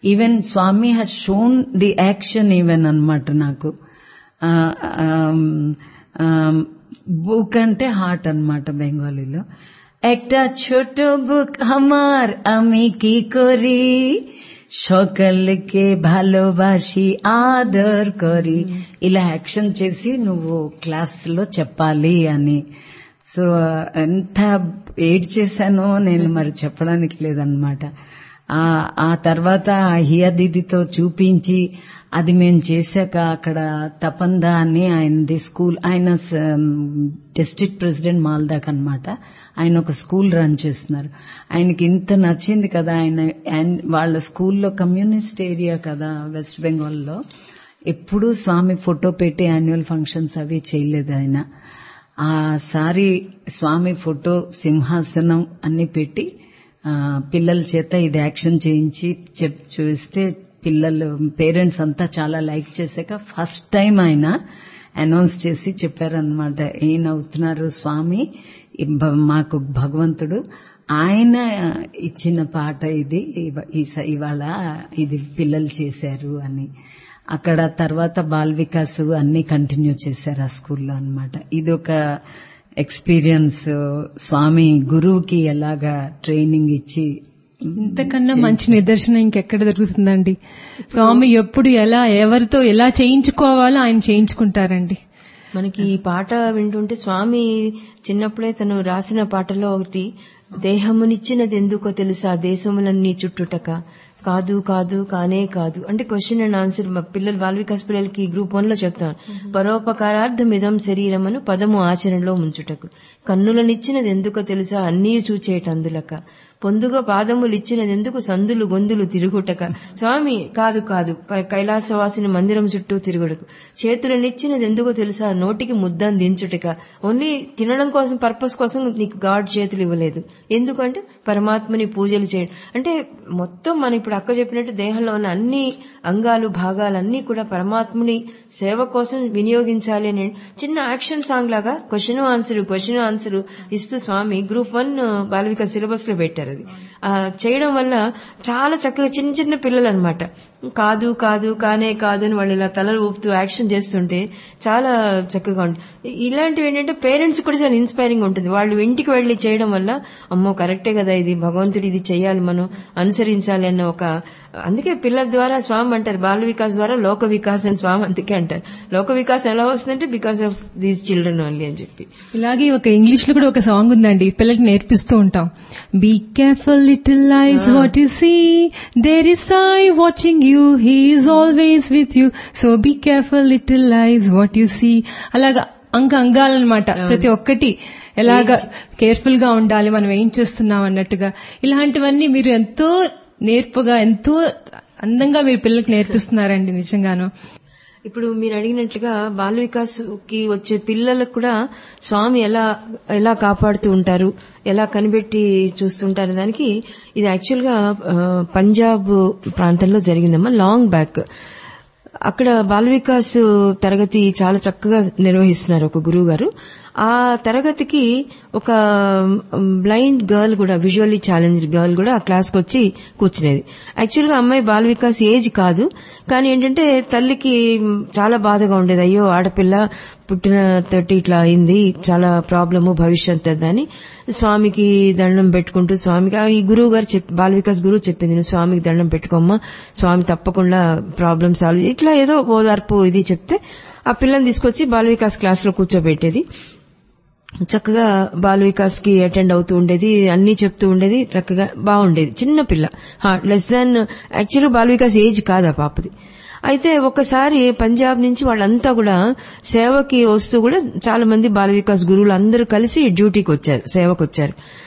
even Swami has shown the action even అన్నమాట నాకు book అంటే హార్ట్ అన్నమాట బెంగాలీలో একটা ছোট বুক আমার আমি কি করি সকলকে ভালোবাసి ఆదర్ కరి ఇలా యాక్షన్ చేసి నువ్వు క్లాస్ లో చెప్పాలి అని సో ఎంత ఏడ్ చేశానో నేను మరి చెప్పడానికి లేదనమాట ఆ తర్వాత హియా దీదితో చూపించి అది మేము చేశాక అక్కడ తపందా అని ఆయనది స్కూల్ ఆయన డిస్ట్రిక్ట్ ప్రెసిడెంట్ మాల్దాక్ అనమాట ఆయన ఒక స్కూల్ రన్ చేస్తున్నారు ఆయనకి ఇంత నచ్చింది కదా ఆయన వాళ్ళ స్కూల్లో కమ్యూనిస్ట్ ఏరియా కదా వెస్ట్ బెంగాల్లో ఎప్పుడూ స్వామి ఫోటో పెట్టి యాన్యువల్ ఫంక్షన్స్ అవి చేయలేదు ఆయన ఆ సారి స్వామి ఫోటో సింహాసనం అన్ని పెట్టి పిల్లల చేత ఇది యాక్షన్ చేయించి చెప్ చూస్తే పిల్లలు పేరెంట్స్ అంతా చాలా లైక్ చేశాక ఫస్ట్ టైం ఆయన అనౌన్స్ చేసి చెప్పారనమాట ఏం అవుతున్నారు స్వామి మాకు భగవంతుడు ఆయన ఇచ్చిన పాట ఇది ఇవాళ ఇది పిల్లలు చేశారు అని అక్కడ తర్వాత బాల్ వికాస్ అన్ని కంటిన్యూ చేశారు ఆ స్కూల్లో అనమాట ఇది ఒక ఎక్స్పీరియన్స్ స్వామి గురువుకి ఎలాగా ట్రైనింగ్ ఇచ్చి ఇంతకన్నా మంచి నిదర్శనం ఇంకెక్కడ దొరుకుతుందండి స్వామి ఎప్పుడు ఎలా ఎవరితో ఎలా చేయించుకోవాలో ఆయన చేయించుకుంటారండి మనకి ఈ పాట వింటుంటే స్వామి చిన్నప్పుడే తను రాసిన పాటలో ఒకటి దేహమునిచ్చినది ఎందుకో తెలుసా దేశములన్నీ చుట్టుటక కాదు కాదు కానే కాదు అంటే క్వశ్చన్ అండ్ ఆన్సర్ మా పిల్లలు బాల వికాస్ పిల్లలకి గ్రూప్ వన్ లో చెప్తాను పరోపకారార్థం ఇదం శరీరమను పదము ఆచరణలో ముంచుటకు కన్నులనిచ్చినది ఎందుకో తెలుసా అన్నీ చూచేటందులక పొందుగా పాదములు ఇచ్చినదెందుకు సందులు గొంతులు తిరుగుటక స్వామి కాదు కాదు కైలాసవాసిని మందిరం చుట్టూ తిరుగుడుకు చేతులనిచ్చినది ఎందుకో తెలుసా నోటికి ముద్దం దించుటక ఓన్లీ తినడం కోసం పర్పస్ కోసం నీకు గాడ్ చేతులు ఇవ్వలేదు ఎందుకంటే పరమాత్మని పూజలు చేయడం అంటే మొత్తం మనం ఇప్పుడు అక్క చెప్పినట్టు దేహంలో ఉన్న అన్ని అంగాలు భాగాలన్నీ కూడా పరమాత్ముని సేవ కోసం వినియోగించాలి అని చిన్న యాక్షన్ సాంగ్ లాగా క్వశ్చన్ ఆన్సర్ క్వశ్చన్ ఆన్సర్ ఇస్తూ స్వామి గ్రూప్ వన్ బాలవిక సిలబస్ లో పెట్టారు అది చేయడం వల్ల చాలా చక్కగా చిన్న చిన్న పిల్లలు అనమాట కాదు కాదు కానే కాదు అని వాళ్ళు ఇలా తలలు ఊపుతూ యాక్షన్ చేస్తుంటే చాలా చక్కగా ఉంటుంది ఇలాంటివి ఏంటంటే పేరెంట్స్ కూడా చాలా ఇన్స్పైరింగ్ ఉంటుంది వాళ్ళు ఇంటికి వెళ్లి చేయడం వల్ల అమ్మో కరెక్టే కదా ఇది భగవంతుడు ఇది చేయాలి మనం అనుసరించాలి అన్న ఒక అందుకే పిల్లల ద్వారా స్వామి అంటారు బాల వికాస్ ద్వారా లోక వికాస్ అని స్వామి అందుకే అంటారు లోక వికాసం ఎలా వస్తుందంటే because of these children only అని చెప్పి ఇలాగే ఒక ఇంగ్లీష్ లో కూడా ఒక సాంగ్ ఉందండి పిల్లలకి నేర్పిస్తూ ఉంటాం be careful little eyes what you see there is eye watching you he is always with you so be careful little eyes what you see అలాగా అంక అంగాలన్నమాట ప్రతి ఒక్కటి ఎలాగా కేర్ఫుల్ గా ఉండాలి మనం ఏం చేస్తున్నాం అన్నట్టుగా ఇలాంటివన్నీ మీరు ఎంతో నేర్పుగా ఎంతో అందంగా మీరు పిల్లలకు నేర్పిస్తున్నారండి నిజంగాను ఇప్పుడు మీరు అడిగినట్లుగా బాల వికాస్ కి వచ్చే పిల్లలకు కూడా స్వామి ఎలా ఎలా కాపాడుతూ ఉంటారు ఎలా కనిపెట్టి చూస్తుంటారు దానికి ఇది యాక్చువల్ గా పంజాబ్ ప్రాంతంలో జరిగిందమ్మా లాంగ్ బ్యాక్ అక్కడ బాల వికాస్ తరగతి చాలా చక్కగా నిర్వహిస్తున్నారు ఒక గురువు గారు ఆ తరగతికి ఒక బ్లైండ్ గర్ల్ కూడా విజువల్లీ ఛాలెంజ్డ్ గర్ల్ కూడా ఆ క్లాస్కి వచ్చి కూర్చునేది యాక్చువల్గా అమ్మాయి బాల వికాస్ ఏజ్ కాదు కానీ ఏంటంటే తల్లికి చాలా బాధగా ఉండేది అయ్యో ఆడపిల్ల పుట్టిన తోటి ఇట్లా అయింది చాలా ప్రాబ్లము భవిష్యత్ అని స్వామికి దండం పెట్టుకుంటూ స్వామికి ఈ గురువు గారు చెప్పి బాల వికాస్ గురువు చెప్పింది నువ్వు స్వామికి దండం పెట్టుకోమ్మా స్వామి తప్పకుండా ప్రాబ్లం సాల్వ్ ఇట్లా ఏదో ఓదార్పు ఇది చెప్తే ఆ పిల్లని తీసుకొచ్చి బాల వికాస్ క్లాస్ లో కూర్చోబెట్టేది చక్కగా బాల వికాస్ కి అటెండ్ అవుతూ ఉండేది అన్ని చెప్తూ ఉండేది చక్కగా బాగుండేది చిన్న పిల్ల లెస్ దాన్ యాక్చువల్గా బాల వికాస్ ఏజ్ కాదు ఆ పాపది అయితే ఒకసారి పంజాబ్ నుంచి వాళ్ళంతా కూడా సేవకి వస్తూ కూడా చాలా మంది బాల వికాస్ గురువులు అందరూ కలిసి డ్యూటీకి వచ్చారు సేవకు వచ్చారు